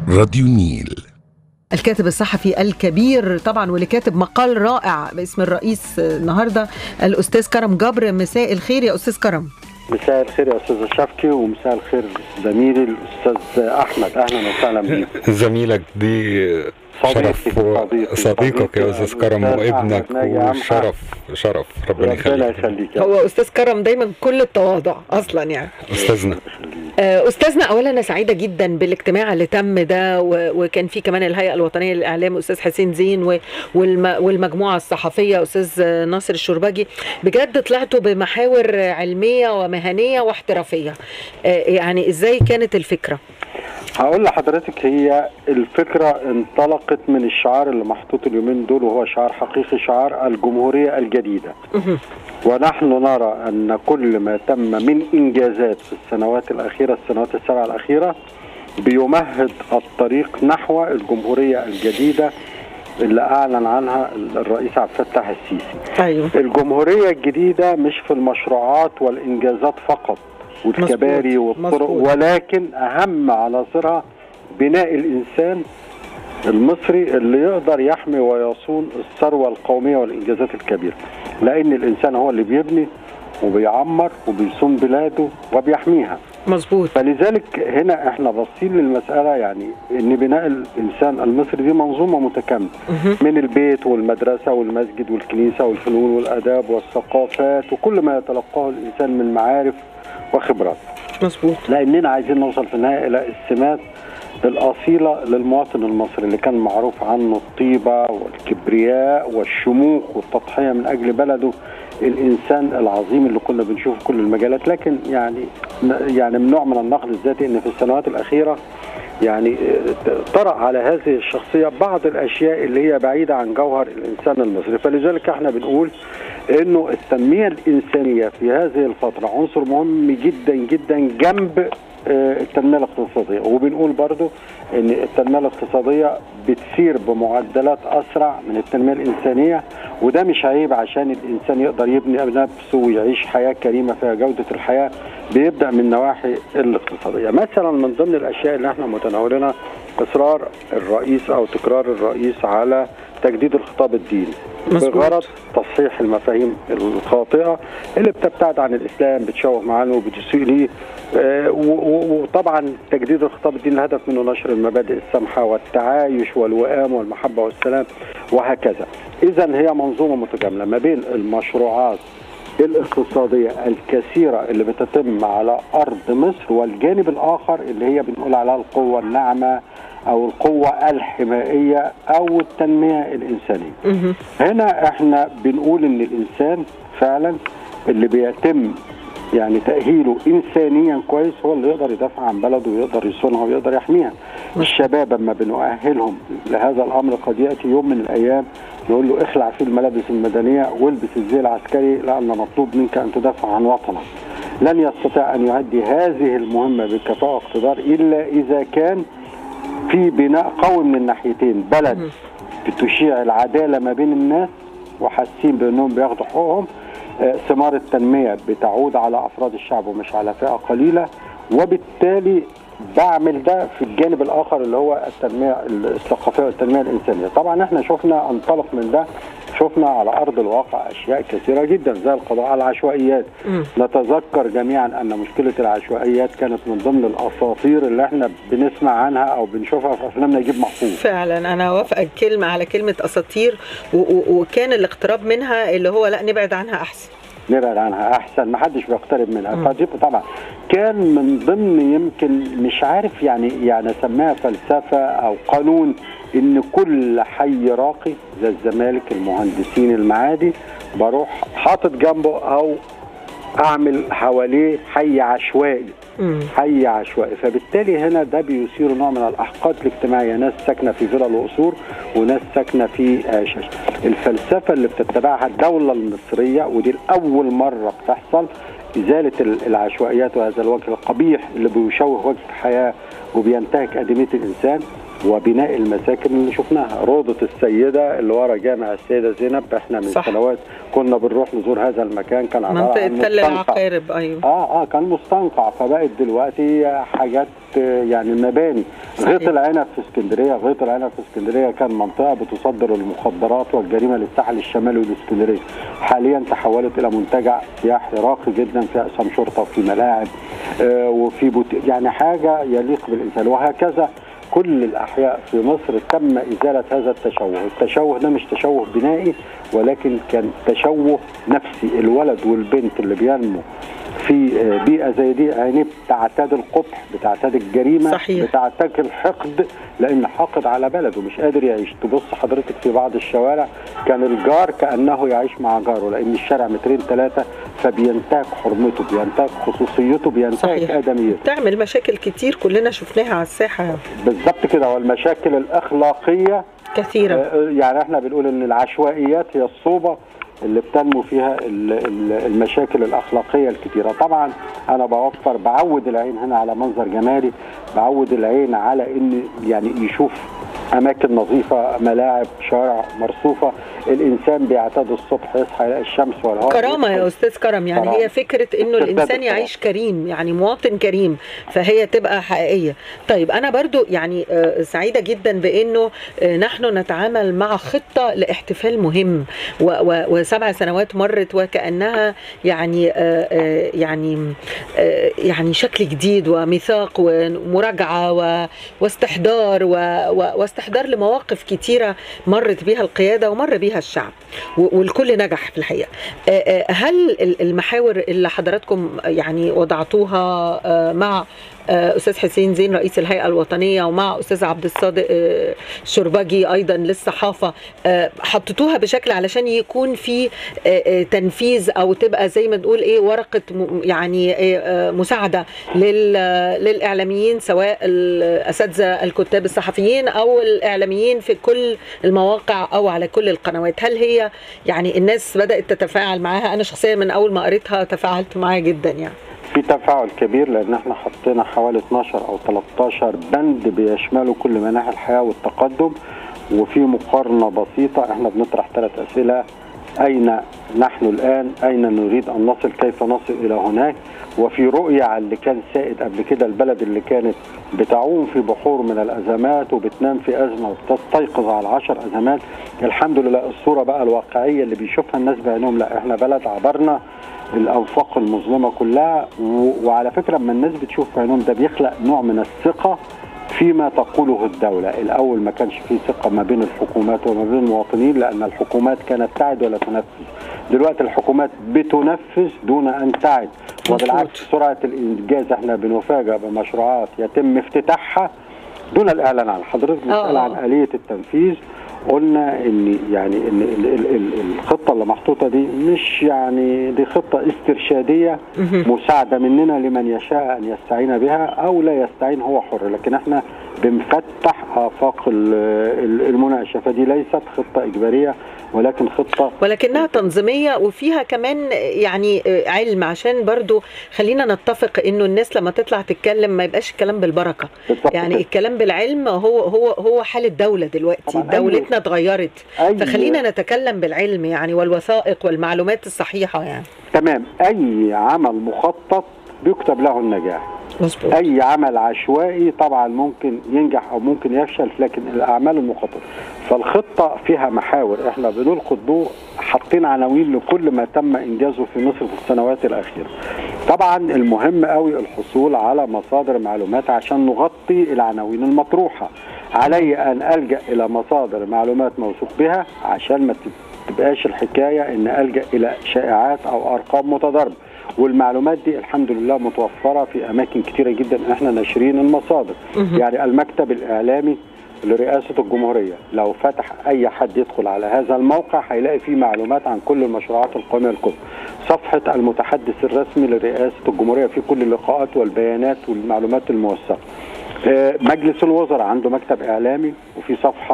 راديو النيل الكاتب الصحفي الكبير طبعا واللي كاتب مقال رائع باسم الرئيس النهارده الاستاذ كرم جبر مساء الخير يا استاذ كرم مساء الخير يا استاذ شفكي ومساء الخير زميلي الاستاذ احمد اهلا وسهلا بيك زميلك دي شرف صديقي صديقك يا استاذ كرم وابنك وشرف شرف ربنا ربنا يخليك يخليك يا هو استاذ كرم دايما كل التواضع اصلا يعني استاذنا آه، استاذنا اولا انا سعيده جدا بالاجتماع اللي تم ده و- وكان في كمان الهيئه الوطنيه للاعلام استاذ حسين زين و- والم- والمجموعه الصحفيه استاذ ناصر الشربجي بجد طلعتوا بمحاور علميه ومهنيه واحترافيه آه، يعني ازاي كانت الفكره هقول لحضرتك هي الفكره انطلقت من الشعار اللي محطوط اليومين دول وهو شعار حقيقي شعار الجمهوريه الجديده مهم. ونحن نرى ان كل ما تم من انجازات في السنوات الاخيره السنوات السبع الاخيره بيمهد الطريق نحو الجمهوريه الجديده اللي اعلن عنها الرئيس عبد الفتاح السيسي ايوه الجمهورية الجديدة مش في المشروعات والإنجازات فقط والكباري مظبوط، والطرق مظبوط. ولكن أهم عناصرها بناء الإنسان المصري اللي يقدر يحمي ويصون الثروة القومية والإنجازات الكبيرة لأن الإنسان هو اللي بيبني وبيعمر وبيصون بلاده وبيحميها مظبوط فلذلك هنا احنا باصين للمسألة يعني ان بناء الإنسان المصري دي منظومة متكاملة مهم. من البيت والمدرسة والمسجد والكنيسة والفنون والآداب والثقافات وكل ما يتلقاه الإنسان من معارف وخبرات مظبوط لأننا عايزين نوصل في النهاية إلى السمات الأصيلة للمواطن المصري اللي كان معروف عنه الطيبة والكبرياء والشموخ والتضحية من أجل بلده الإنسان العظيم اللي كنا بنشوفه في كل المجالات لكن يعني يعني من نوع من النقد الذاتي إن في السنوات الأخيرة يعني طرأ على هذه الشخصية بعض الأشياء اللي هي بعيدة عن جوهر الإنسان المصري فلذلك احنا بنقول انه التنمية الإنسانية في هذه الفترة عنصر مهم جدا جدا جنب آه، التنمية الاقتصادية وبنقول برضو ان التنمية الاقتصادية بتسير بمعدلات أسرع من التنمية الإنسانية وده مش عيب عشان الإنسان يقدر يبني نفسه ويعيش حياة كريمة فيها جودة الحياة بيبدأ من النواحي الاقتصادية مثلا من ضمن الأشياء اللي احنا متناولينها إصرار الرئيس أو تكرار الرئيس على تجديد الخطاب الديني مظبوط. بغرض تصحيح المفاهيم الخاطئه اللي بتبتعد عن الاسلام بتشوه معانه وبتسيء ليه آه، و- و- وطبعا تجديد الخطاب الديني الهدف منه نشر المبادئ السمحه والتعايش والوئام والمحبه والسلام وهكذا اذا هي منظومه متكامله ما بين المشروعات الاقتصادية الكثيرة اللي بتتم على أرض مصر والجانب الآخر اللي هي بنقول عليها القوة الناعمة أو القوة الحمائية أو التنمية الإنسانية مهم. هنا احنا بنقول ان الانسان فعلا اللي بيتم يعني تأهيله إنسانيا كويس هو اللي يقدر يدافع عن بلده ويقدر يصونها ويقدر يحميها. الشباب لما بنؤهلهم لهذا الأمر قد يأتي يوم من الأيام نقول له اخلع في الملابس المدنية والبس الزي العسكري لأن مطلوب منك أن تدافع عن وطنك. لن يستطيع أن يؤدي هذه المهمة بكفاءة واقتدار إلا إذا كان في بناء قوي من الناحيتين بلد بتشيع العداله ما بين الناس وحاسين بانهم بياخدوا حقوقهم آه، ثمار التنميه بتعود على افراد الشعب ومش على فئه قليله وبالتالي بعمل ده في الجانب الاخر اللي هو التنميه الثقافيه والتنميه الانسانيه طبعا احنا شفنا انطلق من ده شفنا على ارض الواقع اشياء كثيره جدا زي القضاء على العشوائيات مم. نتذكر جميعا ان مشكله العشوائيات كانت من ضمن الاساطير اللي احنا بنسمع عنها او بنشوفها في افلام نجيب محفوظ فعلا انا وافقك كلمه على كلمه اساطير و- و- وكان الاقتراب منها اللي هو لا نبعد عنها احسن نبعد عنها احسن ما حدش بيقترب منها مم. فدي طبعا كان من ضمن يمكن مش عارف يعني يعني اسميها فلسفه او قانون ان كل حي راقي زي الزمالك المهندسين المعادي بروح حاطط جنبه او اعمل حواليه حي عشوائي مم. حي عشوائي فبالتالي هنا ده بيثير نوع من الاحقاد الاجتماعيه ناس ساكنه في فيلل وقصور وناس ساكنه في آه، شاشه الفلسفه اللي بتتبعها الدوله المصريه ودي لاول مره بتحصل ازاله ال- العشوائيات وهذا الوجه القبيح اللي بيشوه وجه الحياه وبينتهك ادميه الانسان وبناء المساكن اللي شفناها روضة السيدة اللي ورا جامع السيدة زينب احنا من صح. سنوات كنا بنروح نزور هذا المكان كان عبارة منطقه عن تل مستنقع. العقارب ايوه اه اه كان مستنقع فبقت دلوقتي حاجات آه، يعني مباني صحيح. غيط العنب في اسكندريه غيط العنب في اسكندريه كان منطقه بتصدر المخدرات والجريمه للساحل الشمالي والاسكندريه حاليا تحولت الى منتجع سياحي راقي جدا في اقسام شرطه وفي ملاعب آه وفي بوت... يعني حاجه يليق بالانسان وهكذا كل الاحياء في مصر تم ازاله هذا التشوه، التشوه ده مش تشوه بنائي ولكن كان تشوه نفسي، الولد والبنت اللي بينمو في آه، بيئه زي دي عينيه بتعتاد القبح، بتعتاد الجريمه، صحيح. بتعتاد الحقد لان حاقد على بلده مش قادر يعيش، تبص حضرتك في بعض الشوارع كان الجار كانه يعيش مع جاره لان الشارع مترين ثلاثه فبينتهك حرمته، بينتهك خصوصيته، بينتهك صحيح. ادميته. تعمل مشاكل كتير كلنا شفناها على الساحه بالظبط كده والمشاكل الاخلاقيه كثيرا آه، يعني احنا بنقول ان العشوائيات هي الصوبه اللي بتنمو فيها ال- ال- المشاكل الاخلاقيه الكتيره طبعا انا بوفر بعود العين هنا على منظر جمالي بعود العين على ان يعني يشوف اماكن نظيفه ملاعب شوارع مرصوفه الانسان بيعتاد الصبح يصحى يلاقي الشمس والهواء كرامة يا أستاذ كرم يعني كرامة. هي فكرة إنه استرداد الإنسان الكرامة. يعيش كريم يعني مواطن كريم فهي تبقى حقيقية طيب أنا برضو يعني آه، سعيدة جدا بإنه آه، نحن نتعامل مع خطة لاحتفال مهم و- و- وسبع سنوات مرت وكأنها يعني آه، آه، يعني آه، يعني شكل جديد وميثاق ومراجعة و- واستحضار و- و- واستحضار لمواقف كتيرة مرت بها القيادة ومر بها الشعب و- والكل نجح في الحقيقة آه، آه، هل ال- المحاور اللي حضراتكم يعني وضعتوها آه، مع آه، استاذ حسين زين رئيس الهيئه الوطنيه ومع استاذ عبد الصادق آه، شربجي ايضا للصحافه آه، حطيتوها بشكل علشان يكون في آه، آه، تنفيذ او تبقى زي ما نقول ايه ورقه م- يعني آه، آه، مساعده لل- للاعلاميين سواء الاساتذه الكتاب الصحفيين او الاعلاميين في كل المواقع او على كل القنوات هل هي يعني الناس بدات تتفاعل معاها انا شخصيا من اول ما قريتها تفاعلت معاها جدا يعني في تفاعل كبير لان احنا حطينا حوالي 12 او 13 بند بيشملوا كل مناحي الحياه والتقدم وفي مقارنه بسيطه احنا بنطرح ثلاث اسئله اين نحن الان اين نريد ان نصل كيف نصل الى هناك وفي رؤيه على اللي كان سائد قبل كده البلد اللي كانت بتعوم في بحور من الازمات وبتنام في ازمه وبتستيقظ على عشر ازمات الحمد لله الصوره بقى الواقعيه اللي بيشوفها الناس بعينهم لا احنا بلد عبرنا الانفاق المظلمه كلها و... وعلى فكره لما الناس بتشوف بعينهم ده بيخلق نوع من الثقه فيما تقوله الدولة الأول ما كانش فيه ثقة ما بين الحكومات وما بين المواطنين لأن الحكومات كانت تعد ولا تنفذ دلوقتي الحكومات بتنفذ دون أن تعد وبالعكس سرعة الإنجاز احنا بنفاجأ بمشروعات يتم افتتاحها دون الإعلان عنها حضرتك بتسأل آه. عن آلية التنفيذ قلنا ان يعني ان ال- ال- ال- الخطه اللي محطوطه دي مش يعني دي خطه استرشاديه مساعده مننا لمن يشاء ان يستعين بها او لا يستعين هو حر لكن احنا بنفتح افاق ال- ال- المناقشه فدي ليست خطه اجباريه ولكن خطه ولكنها تنظيميه وفيها كمان يعني علم عشان برضو خلينا نتفق انه الناس لما تطلع تتكلم ما يبقاش الكلام بالبركه بالظبط يعني كده. الكلام بالعلم هو هو هو حال الدوله دلوقتي طبعاً أي- دولتنا اتغيرت أي- فخلينا نتكلم بالعلم يعني والوثائق والمعلومات الصحيحه يعني تمام اي عمل مخطط بيكتب له النجاح مظبوط اي عمل عشوائي طبعا ممكن ينجح او ممكن يفشل لكن الاعمال المخططه فالخطه فيها محاور احنا بنلقي الضوء حاطين عناوين لكل ما تم انجازه في مصر في السنوات الاخيره طبعا المهم قوي الحصول على مصادر معلومات عشان نغطي العناوين المطروحه علي ان الجا الى مصادر معلومات موثوق بها عشان ما تبقاش الحكايه ان الجا الى شائعات او ارقام متضاربه والمعلومات دي الحمد لله متوفره في اماكن كتيره جدا احنا ناشرين المصادر يعني المكتب الاعلامي لرئاسه الجمهوريه لو فتح اي حد يدخل على هذا الموقع هيلاقي فيه معلومات عن كل المشروعات القوميه الكبرى صفحه المتحدث الرسمي لرئاسه الجمهوريه في كل اللقاءات والبيانات والمعلومات الموثقه آه، مجلس الوزراء عنده مكتب اعلامي وفي صفحه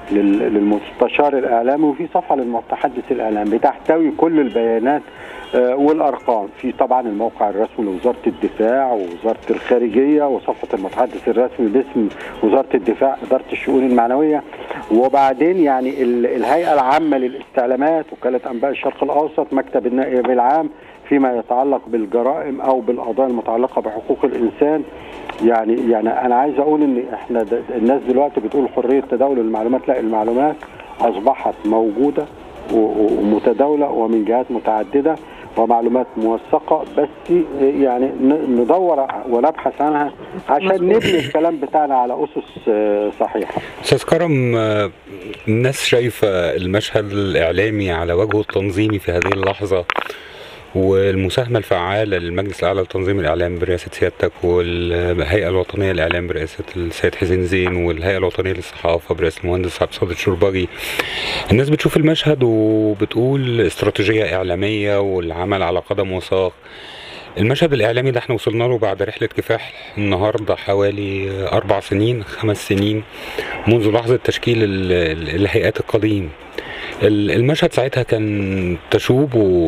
للمستشار الاعلامي وفي صفحه للمتحدث الاعلامي بتحتوي كل البيانات والارقام في طبعا الموقع الرسمي لوزاره الدفاع ووزاره الخارجيه وصفحه المتحدث الرسمي باسم وزاره الدفاع اداره الشؤون المعنويه وبعدين يعني الهيئه العامه للاستعلامات وكاله انباء الشرق الاوسط مكتب النائب العام فيما يتعلق بالجرائم او بالقضايا المتعلقه بحقوق الانسان يعني يعني انا عايز اقول ان احنا الناس دلوقتي بتقول حريه تداول المعلومات لا المعلومات اصبحت موجوده ومتداوله ومن جهات متعدده ومعلومات موثقة بس يعني ندور ونبحث عنها عشان نبني الكلام بتاعنا على أسس صحيحة أستاذ كرم الناس شايفة المشهد الإعلامي على وجهه التنظيمي في هذه اللحظة والمساهمة الفعالة للمجلس الأعلى لتنظيم الإعلام برئاسة سيادتك والهيئة الوطنية للإعلام برئاسة السيد حسين زين والهيئة الوطنية للصحافة برئاسة المهندس عبد الصادق الشرباجي الناس بتشوف المشهد وبتقول استراتيجية إعلامية والعمل على قدم وساق المشهد الإعلامي ده احنا وصلنا له بعد رحلة كفاح النهاردة حوالي أربع سنين خمس سنين منذ لحظة تشكيل الهيئات القديم المشهد ساعتها كان تشوب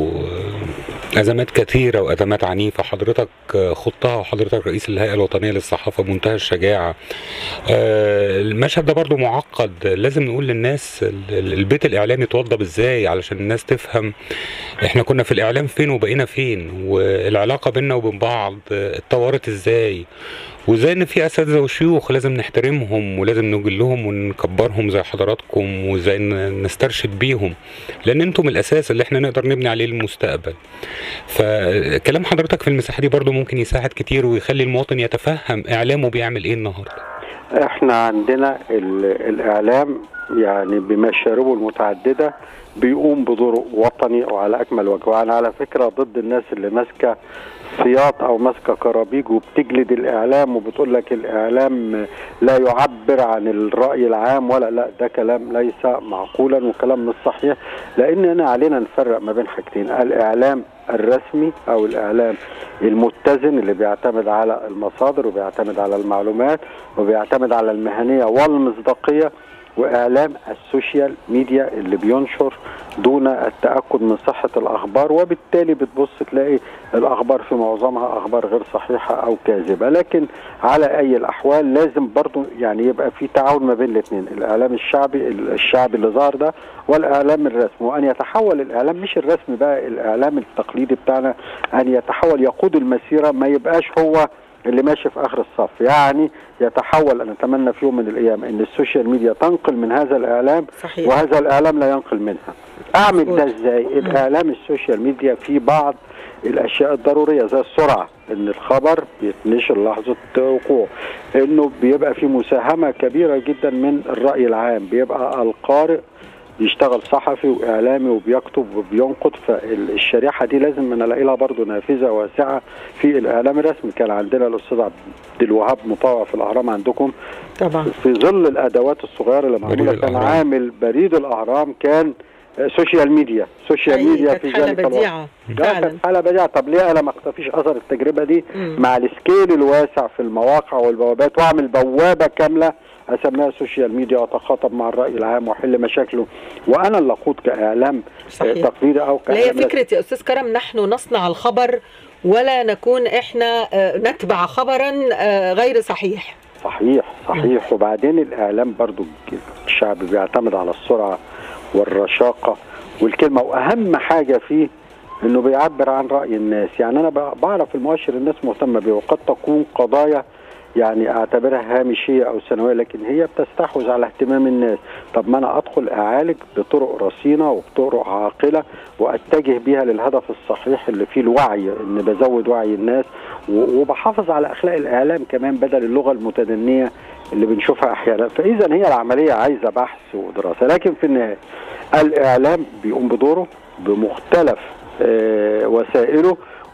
أزمات كثيرة وأزمات عنيفة حضرتك خضتها وحضرتك رئيس الهيئة الوطنية للصحافة بمنتهى الشجاعة المشهد ده برضو معقد لازم نقول للناس البيت الإعلامي اتوضب إزاي علشان الناس تفهم إحنا كنا في الإعلام فين وبقينا فين والعلاقة بيننا وبين بعض اتطورت إزاي وازاي ان في اساتذه وشيوخ لازم نحترمهم ولازم نجلهم ونكبرهم زي حضراتكم وازاي نسترشد بيهم لان انتم الاساس اللي احنا نقدر نبني عليه المستقبل فكلام حضرتك في المساحه دي برضو ممكن يساعد كتير ويخلي المواطن يتفهم اعلامه بيعمل ايه النهارده احنا عندنا الاعلام يعني بمشاربه المتعدده بيقوم بدور وطني وعلى اكمل وجه وانا على فكره ضد الناس اللي ماسكه سياط او ماسكه كرابيج وبتجلد الاعلام وبتقول لك الاعلام لا يعبر عن الراي العام ولا لا ده كلام ليس معقولا وكلام مش صحيح لاننا علينا نفرق ما بين حاجتين الاعلام الرسمي او الاعلام المتزن اللي بيعتمد على المصادر وبيعتمد على المعلومات وبيعتمد على المهنيه والمصداقيه واعلام السوشيال ميديا اللي بينشر دون التاكد من صحه الاخبار وبالتالي بتبص تلاقي الاخبار في معظمها اخبار غير صحيحه او كاذبه لكن على اي الاحوال لازم برضو يعني يبقى في تعاون ما بين الاثنين الاعلام الشعبي الشعبي اللي ظهر ده والاعلام الرسمي وان يتحول الاعلام مش الرسمي بقى الاعلام التقليدي بتاعنا ان يتحول يقود المسيره ما يبقاش هو اللي ماشي في اخر الصف يعني يتحول انا اتمنى في يوم من الايام ان السوشيال ميديا تنقل من هذا الاعلام صحيح. وهذا الاعلام لا ينقل منها اعمل ده ازاي الاعلام السوشيال ميديا في بعض الاشياء الضروريه زي السرعه ان الخبر بيتنشر لحظه وقوعه انه بيبقى في مساهمه كبيره جدا من الراي العام بيبقى القارئ بيشتغل صحفي واعلامي وبيكتب وبينقد فالشريحه دي لازم نلاقي لها برضه نافذه واسعه في الاعلام الرسمي كان عندنا الاستاذ عبد الوهاب مطوع في الاهرام عندكم طبعا في ظل الادوات الصغيره اللي معموله كان عامل بريد الاهرام كان سوشيال ميديا سوشيال ميديا في ذلك بديعة كانت حاله بديعه طب ليه انا ما اختفيش اثر التجربه دي مم. مع السكيل الواسع في المواقع والبوابات واعمل بوابه كامله اسميها سوشيال ميديا واتخاطب مع الراي العام واحل مشاكله وانا اللي اقود كاعلام صحيح. تقليدي او لا هي كاعلام فكرة يا أستاذ كرم نحن نصنع الخبر ولا نكون إحنا آه، نتبع خبرا آه، غير صحيح صحيح صحيح وبعدين الاعلام برضو الشعب بيعتمد على السرعه والرشاقه والكلمه واهم حاجه فيه انه بيعبر عن راي الناس يعني انا ب- بعرف المؤشر الناس مهتمه بيه وقد تكون قضايا يعني اعتبرها هامشيه او ثانويه لكن هي بتستحوذ على اهتمام الناس طب ما انا ادخل اعالج بطرق رصينه وبطرق عاقله واتجه بيها للهدف الصحيح اللي فيه الوعي ان بزود وعي الناس و- وبحافظ على اخلاق الاعلام كمان بدل اللغه المتدنيه اللي بنشوفها احيانا فاذا هي العمليه عايزه بحث ودراسه لكن في النهايه الاعلام بيقوم بدوره بمختلف آه، وسائله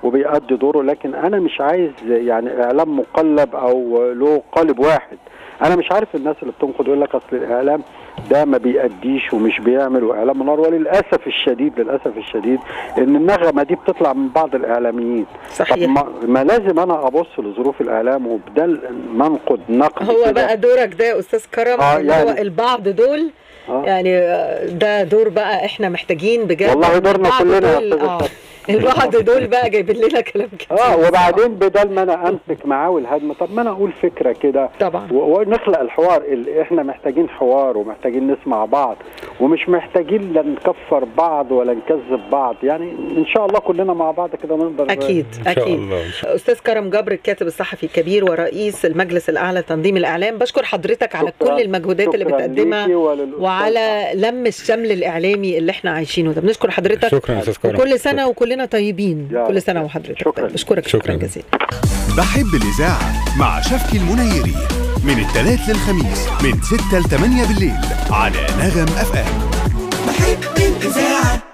وبيأدي دوره لكن انا مش عايز يعني اعلام مقلب او له قالب واحد انا مش عارف الناس اللي بتنقد يقول لك اصل الاعلام ده ما بيأديش ومش بيعمل واعلام منار وللاسف الشديد للاسف الشديد ان النغمه دي بتطلع من بعض الاعلاميين صحيح. طب ما, ما لازم انا ابص لظروف الاعلام وبدل ننقد نقد هو كده. بقى دورك ده يا استاذ كرم آه، اللي هو يعني- البعض دول آه. يعني آه، ده دور بقى احنا محتاجين بجد والله إن دورنا البعض كلنا يا دول- أستاذ اه أسد. البعض دول بقى جايبين لنا كلام كتير اه وبعدين بدل ما انا امسك معاه والهدم طب ما انا اقول فكره كده طبعا و- ونخلق الحوار اللي احنا محتاجين حوار ومحتاجين نسمع بعض ومش محتاجين لا نكفر بعض ولا نكذب بعض يعني ان شاء الله كلنا مع بعض كده نقدر اكيد ان شاء اكيد الله إن شاء استاذ كرم جبر الكاتب الصحفي الكبير ورئيس المجلس الاعلى لتنظيم الاعلام بشكر حضرتك على شكراً- كل المجهودات اللي شكراً بتقدمها ليكي وللأستاذ وعلى لم الشمل الاعلامي اللي احنا عايشينه ده بنشكر حضرتك شكرا يا استاذ كرم وكل سنه وكلنا طيبين يا كل رب. سنه وحضرتك شكراً. طيب. بشكرك شكرا شكراً. جزيلا بحب الإذاعة مع شفكي المنيري من الثلاث للخميس من 6 ل 8 بالليل على نغم أف أم بحب الإذاعة